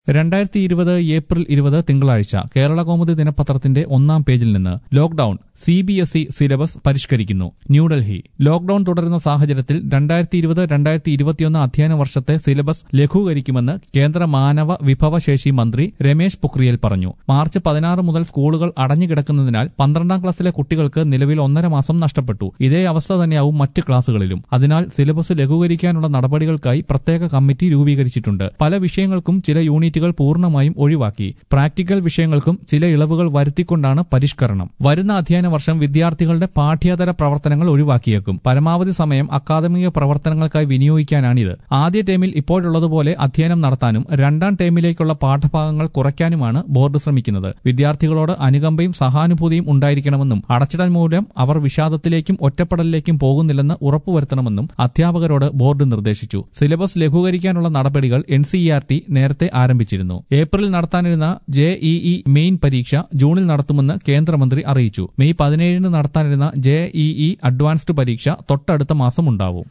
രണ്ടായിരത്തി ഇരുപത് ഏപ്രിൽ ഇരുപത് തിങ്കളാഴ്ച കേരള കൗമുദി ദിനപത്രത്തിന്റെ ഒന്നാം പേജിൽ നിന്ന് lockdown C B S E syllabus പരിഷ്കരിക്കുന്നു ന്യൂഡൽഹി ലോക്ഡൌൺ തുടരുന്ന സാഹചര്യത്തിൽ രണ്ടായിരത്തി ഇരുപത് രണ്ടായിരത്തി ഇരുപത്തിയൊന്ന് അധ്യയന വർഷത്തെ സിലബസ് ലഘൂകരിക്കുമെന്ന് കേന്ദ്ര മാനവ വിഭവശേഷി മന്ത്രി രമേശ് പൊക്രിയൽ പറഞ്ഞു മാർച്ച് പതിനാറ് മുതൽ സ്കൂളുകൾ അടഞ്ഞുകിടക്കുന്നതിനാൽ പന്ത്രണ്ടാം ക്ലാസ്സിലെ കുട്ടികൾക്ക് നിലവിൽ ഒന്നര മാസം നഷ്ടപ്പെട്ടു ഇതേ അവസ്ഥ തന്നെയാവും മറ്റ് ക്ലാസുകളിലും അതിനാൽ സിലബസ് ലഘൂകരിക്കാനുള്ള നടപടികൾക്കായി പ്രത്യേക കമ്മിറ്റി രൂപീകരിച്ചിട്ടുണ്ട് പല വിഷയങ്ങൾക്കും ചില യൂണിറ്റുകൾ പൂർണ്ണമായും ഒഴിവാക്കി പ്രാക്ടിക്കൽ വിഷയങ്ങൾക്കും ചില ഇളവുകൾ വരുത്തിക്കൊണ്ടാണ് പരിഷ്കരണം വരുന്ന അധ്യയന വർഷം വിദ്യാർത്ഥികളുടെ പാഠ്യേതര പ്രവർത്തനങ്ങൾ ഒഴിവാക്കിയേക്കും പരമാവധി സമയം അക്കാദമിക പ്രവർത്തനങ്ങൾക്കായി വിനിയോഗിക്കാനാണിത് ആദ്യ ടേമിൽ ഇപ്പോഴുള്ളതുപോലെ അധ്യയനം നടത്താനും രണ്ടാം ടേമിലേക്കുള്ള പാഠഭാഗങ്ങൾ കുറയ്ക്കാനുമാണ് ബോർഡ് ശ്രമിക്കുന്നത് വിദ്യാർത്ഥികളോട് അനുകമ്പയും സഹാനുഭൂതിയും ഉണ്ടായിരിക്കണമെന്നും അടച്ചിടൽ മൂലം അവർ വിഷാദത്തിലേക്കും ഒറ്റപ്പെടലിലേക്കും പോകുന്നില്ലെന്ന് ഉറപ്പുവരുത്തണമെന്നും അധ്യാപകരോട് ബോർഡ് നിർദ്ദേശിച്ചു സിലബസ് ലഘൂകരിക്കാനുള്ള നടപടികൾ എൻ സി ആർ ടി നേരത്തെ ആരംഭിച്ചിരുന്നു ഏപ്രിൽ നടത്താനിരുന്ന ജെ ഇ മെയിൻ പരീക്ഷ ജൂണിൽ നടത്തുമെന്ന് കേന്ദ്രമന്ത്രി അറിയിച്ചു മെയ് പതിനേഴിന് നടത്താനിരുന്ന ജെ ഇ അഡ്വാൻസ്ഡ് പരീക്ഷ തൊട്ടടുത്ത മാസം ഉണ്ടാവും